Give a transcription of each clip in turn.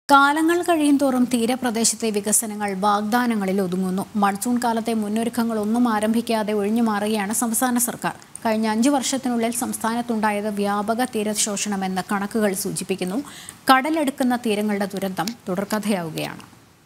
കാലങ്ങൾ കഴിയും തോറും തീരപ്രദേശത്തെ വികസനങ്ങൾ വാഗ്ദാനങ്ങളിൽ ഒതുങ്ങുന്നു മൺസൂൺ കാലത്തെ മുന്നൊരുക്കങ്ങളൊന്നും ആരംഭിക്കാതെ ഒഴിഞ്ഞു മാറുകയാണ് സംസ്ഥാന സർക്കാർ കഴിഞ്ഞ അഞ്ചു വർഷത്തിനുള്ളിൽ സംസ്ഥാനത്തുണ്ടായത് വ്യാപക തീരശോഷണമെന്ന് കണക്കുകൾ സൂചിപ്പിക്കുന്നു കടലെടുക്കുന്ന തീരങ്ങളുടെ ദുരന്തം തുടർക്കഥയാവുകയാണ്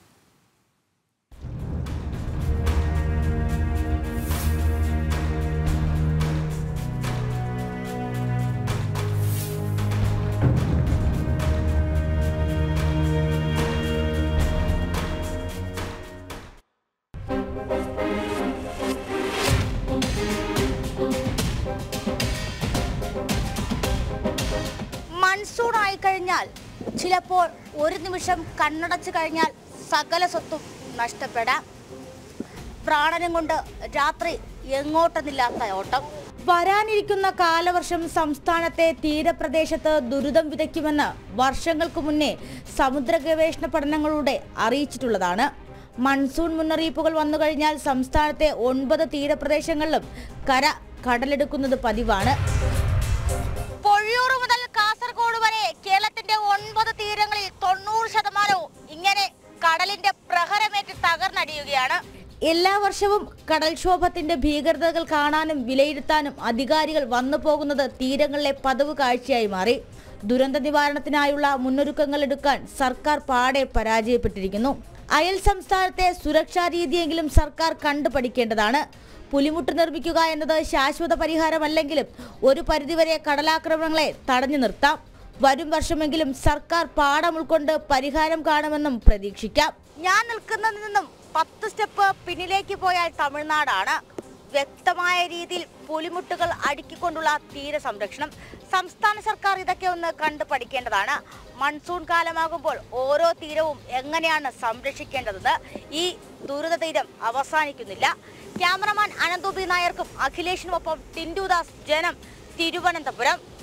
മൺസൂൺ ആയി കഴിഞ്ഞാൽ ചിലപ്പോൾ ഒരു നിമിഷം കണ്ണടച്ചു കഴിഞ്ഞാൽ സകല സ്വത്തും നഷ്ടപ്പെടാം പ്രാണനും കൊണ്ട് രാത്രി എങ്ങോട്ടെന്നില്ലാത്ത ഓട്ടം വരാനിരിക്കുന്ന കാലവർഷം സംസ്ഥാനത്തെ തീരപ്രദേശത്ത് ദുരിതം വിതയ്ക്കുമെന്ന് വർഷങ്ങൾക്ക് മുന്നേ സമുദ്ര ഗവേഷണ പഠനങ്ങളിലൂടെ അറിയിച്ചിട്ടുള്ളതാണ് മൺസൂൺ മുന്നറിയിപ്പുകൾ വന്നു കഴിഞ്ഞാൽ സംസ്ഥാനത്തെ ഒൻപത് തീരപ്രദേശങ്ങളിലും കര കടലെടുക്കുന്നത് പതിവാണ് പൊഴിയൂർ മുതൽ കാസർഗോഡ് വരെ കേരളത്തിന്റെ ഒൻപത് തീരങ്ങളിൽ തൊണ്ണൂറ് ശതമാനവും ഇങ്ങനെ കടലിന്റെ പ്രഹരമേറ്റ് തകർന്നടിയുകയാണ് എല്ലാ വർഷവും കടൽക്ഷോഭത്തിന്റെ ഭീകരതകൾ കാണാനും വിലയിരുത്താനും അധികാരികൾ വന്നു പോകുന്നത് തീരങ്ങളിലെ പതിവ് കാഴ്ചയായി മാറി ദുരന്ത നിവാരണത്തിനായുള്ള മുന്നൊരുക്കങ്ങൾ എടുക്കാൻ സർക്കാർ പാടെ പരാജയപ്പെട്ടിരിക്കുന്നു അയൽ സംസ്ഥാനത്തെ സുരക്ഷാ രീതിയെങ്കിലും സർക്കാർ കണ്ടുപഠിക്കേണ്ടതാണ് പുലിമുട്ട് നിർമ്മിക്കുക എന്നത് ശാശ്വത പരിഹാരമല്ലെങ്കിലും ഒരു പരിധിവരെ കടലാക്രമണങ്ങളെ തടഞ്ഞു നിർത്താം വരും വർഷമെങ്കിലും സർക്കാർ പാഠം ഉൾക്കൊണ്ട് പരിഹാരം കാണുമെന്നും പ്രതീക്ഷിക്കാം ഞാൻ നിൽക്കുന്നതിൽ നിന്നും പത്ത് സ്റ്റെപ്പ് പിന്നിലേക്ക് പോയാൽ തമിഴ്നാടാണ് വ്യക്തമായ രീതിയിൽ പുലിമുട്ടുകൾ അടുക്കിക്കൊണ്ടുള്ള തീര സംരക്ഷണം സംസ്ഥാന സർക്കാർ ഇതൊക്കെ ഒന്ന് കണ്ടു പഠിക്കേണ്ടതാണ് മൺസൂൺ കാലമാകുമ്പോൾ ഓരോ തീരവും എങ്ങനെയാണ് സംരക്ഷിക്കേണ്ടതെന്ന് ഈ ദുരിത തീരം അവസാനിക്കുന്നില്ല ക്യാമറമാൻ അനന്തൂപി നായർക്കും അഖിലേഷിനുമൊപ്പം ടിൻഡുദാസ് ജനം തിരുവനന്തപുരം